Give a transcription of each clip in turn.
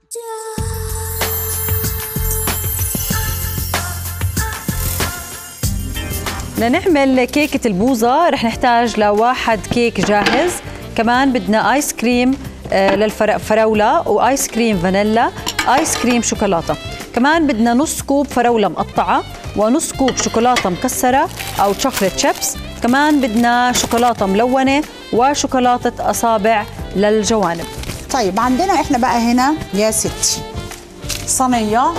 بدنا نعمل كيكة البوظة رح نحتاج لواحد كيك جاهز كمان بدنا آيس كريم آه، للفراولة وآيس كريم فانيلا آيس كريم شوكولاتة كمان بدنا نص كوب فراولة مقطعة ونص كوب شوكولاتة مكسرة أو شوكولات شيبس كمان بدنا شوكولاتة ملونة وشوكولاتة أصابع للجوانب طيب عندنا احنا بقى هنا يا ستي صينيه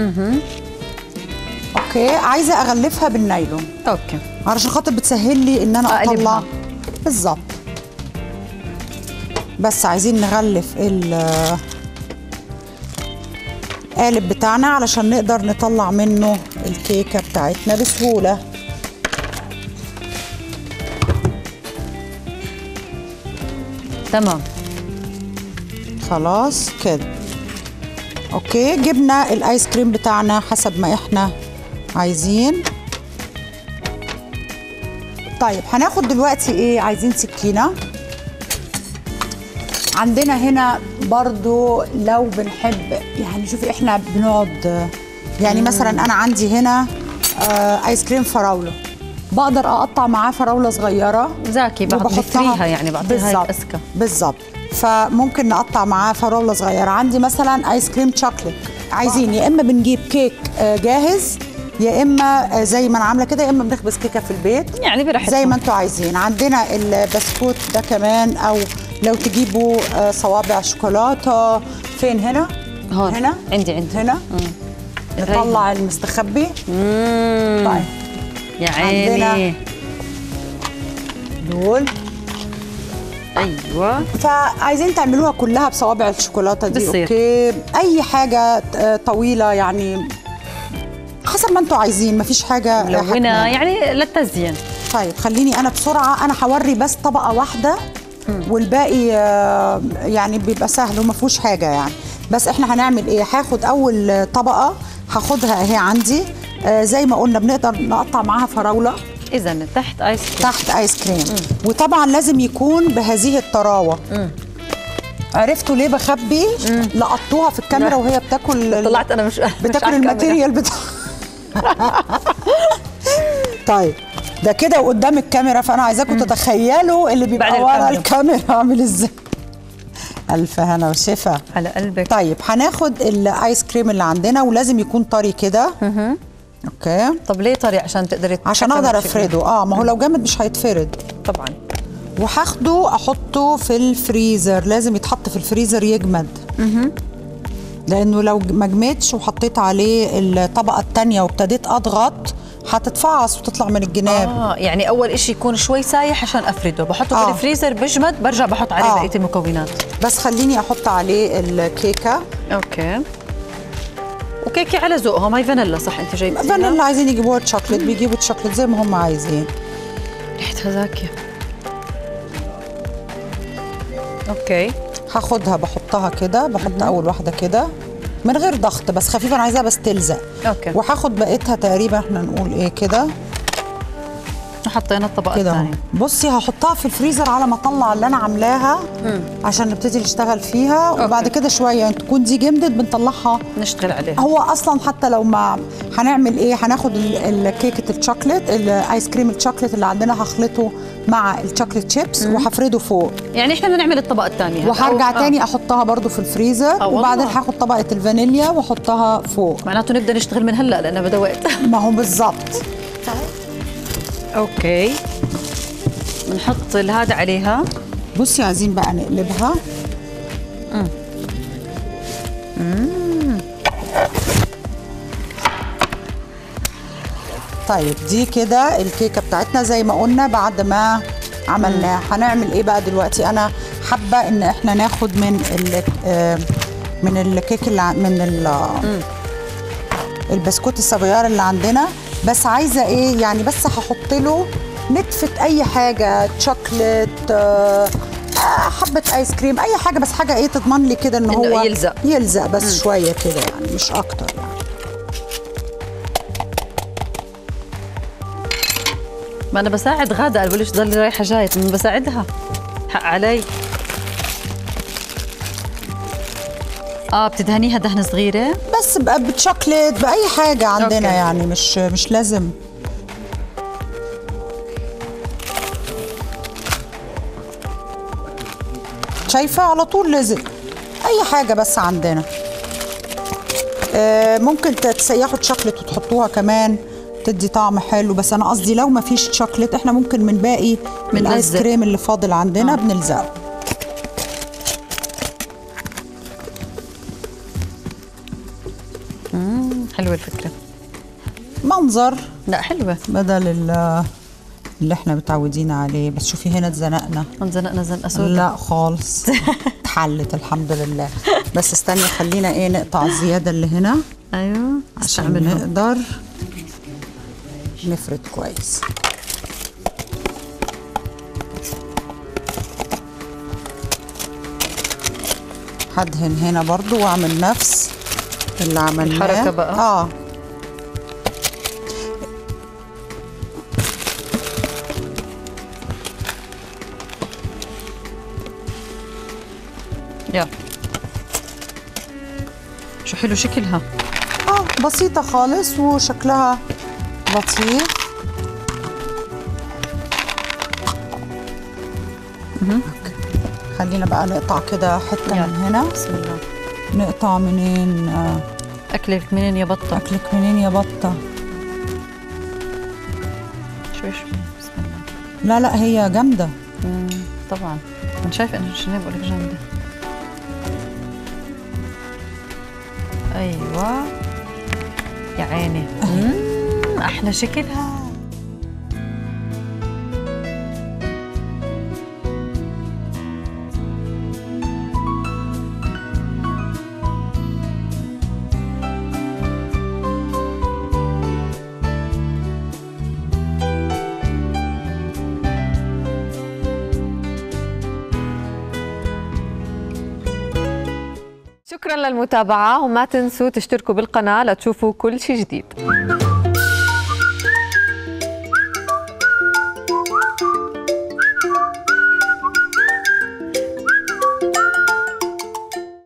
اوكي عايزه اغلفها بالنايلون أوكي علشان خاطر بتسهل لي ان انا أقلبها. اطلع بالظبط بس عايزين نغلف ال- القالب بتاعنا علشان نقدر نطلع منه الكيكه بتاعتنا بسهوله تمام خلاص كده اوكي جبنا الايس كريم بتاعنا حسب ما احنا عايزين طيب هناخد دلوقتي ايه عايزين سكينه عندنا هنا برضو لو بنحب يعني شوفي احنا بنقعد يعني مثلا انا عندي هنا آه ايس كريم فراوله بقدر اقطع معاه فراوله صغيره زاكي بعد وبحطها- بفريها يعني بعطيها هيك بالظبط أسكى بالظبط فممكن نقطع معاه فراوله صغيره عندي مثلا ايس كريم شوكليت عايزين يا اما بنجيب كيك آه، جاهز يا اما آه، زي ما انا عامله كده يا اما بنخبز كيكه في البيت يعني براحتكم زي ما انتوا عايزين عندنا البسكوت ده كمان او لو تجيبوا آه، صوابع شوكولاته فين هنا هون. هنا عندي- عندي. هنا نطلع المستخبي مم. طيب يا عندنا- عيني دول ايوه فعايزين تعملوها كلها بصوابع الشوكولاته دي بتصير. اوكي اي حاجه آه، طويله يعني حسب ما انتوا عايزين مفيش حاجه ملونه حتما. يعني للتزيين طيب خليني انا بسرعه انا هوري بس طبقه واحده والباقي آه، يعني بيبقى سهل وما فيهوش حاجه يعني بس احنا هنعمل ايه هاخد اول طبقه هاخدها اهي عندي آه، زي ما قلنا بنقدر نقطع معاها فراوله اذا تحت ايس كريم تحت ايس كريم وطبعا لازم يكون بهذه الطراوه عرفتوا ليه بخبي لقطوها في الكاميرا وهي بتاكل طلعت انا مش مش بتاكل على الكاميرا. الماتيريال بتاع طيب ده كده وقدام الكاميرا فانا عايزاكم تتخيلوا اللي بيبقى بعد ورا الكاميرا. الكاميرا عامل ازاي الف هنا وشفا على قلبك طيب هناخد الايس كريم اللي عندنا ولازم يكون طري كده اوكي طب ليه طري عشان تقدري عشان تتحكمي اقدر بشكل- افرده اه ما هو لو جامد مش هيتفرد طبعا وهاخده احطه في الفريزر لازم يتحط في الفريزر يجمد لانه لو ما جمدش وحطيت عليه الطبقه الثانيه وابتديت اضغط هتتفعص وتطلع من الجناب اه يعني اول إشي يكون شوي سايح عشان افرده بحطه آه. في الفريزر بجمد برجع بحط عليه آه. بقيه المكونات بس خليني احط عليه الكيكه اوكي وكيكه على ذوقهم هاي فانيلا صح انت جايبتيها فانيلا عايزين يجيبوها تشوكلت بيجيبوا تشوكلت زي ما هم عايزين ريحتها زاكيه اوكي هاخدها بحطها كده بحط اول واحده كده من غير ضغط بس خفيفه انا عايزاها بس تلزق اوكي وهاخد بقيتها تقريبا احنا نقول ايه كده حطينا الطبقه كده اهو الثانيه بصي هحطها في الفريزر على ما اطلع اللي انا عاملاها عشان نبتدي نشتغل فيها وبعد كده شويه تكون دي جمدت بنطلعها نشتغل عليها هو اصلا حتى لو ما هنعمل ايه هناخد ال- الكيكه الشوكليت الايس كريم الشوكليت اللي عندنا هخلطه مع الشوكليت شيبس وهفرده فوق يعني احنا بدنا نعمل الطبقه الثانيه وهرجع تاني احطها برضو في الفريزر آه والله. وبعدين هاخد طبقه الفانيليا واحطها فوق معناته نبدا نشتغل من هلا لانه بدا وقت ما هو بالظبط اوكي بنحط هذا عليها بصي عايزين بقى نقلبها طيب دي كده الكيكه بتاعتنا زي ما قلنا بعد ما عملناها هنعمل ايه بقى دلوقتي انا حابه ان احنا ناخد من ال آه، من الكيك اللي ع- من ال البسكوت الصغير اللي عندنا بس عايزه ايه يعني بس هحط له نتفه اي حاجه شوكليت آه، آه، حبه ايس كريم اي حاجه بس حاجه ايه تضمن لي كده ان إنه هو يلزق. يلزق بس شويه كده يعني مش اكتر يعني ما انا بساعد غاده قال بلش ضل رايحه جايه طب بساعدها حق علي اه بتدهنيها دهنه صغيره بس بقى بتشوكلت باي حاجه عندنا أوكي. يعني مش مش لازم شايفه على طول لزق اي حاجه بس عندنا آه، ممكن تسيحوا شوكليت وتحطوها كمان تدي طعم حلو بس انا قصدي لو ما فيش شوكليت احنا ممكن من باقي بنلزق. الايس كريم اللي فاضل عندنا آه. بنلزقه حلوه الفكره منظر لا حلوه بدل ال- اللي احنا متعودين عليه بس شوفي هنا اتزنقنا انزنقنا زنقه سودا لا خالص اتحلت الحمد لله بس استني خلينا ايه نقطع الزياده اللي هنا ايوه عشان استعملهم نقدر نفرد كويس هدهن هنا برضو واعمل نفس اللي عملناه الحركة بقى. اه يلا شو حلو شكلها اه بسيطة خالص وشكلها لطيف أوكي. خلينا بقى نقطع كده حتة يلا. من هنا بسم الله نقطع منين آه، اكلك منين يا بطه أكلك منين يا بطة شوي شوي بسم الله لا لا هي جامدة مم، طبعا انا شايفه انه شنو بقول لك جامده ايوه يا عيني مم، احلى شكلها شكرا للمتابعة وما تنسوا تشتركوا بالقناة لتشوفوا كل شيء جديد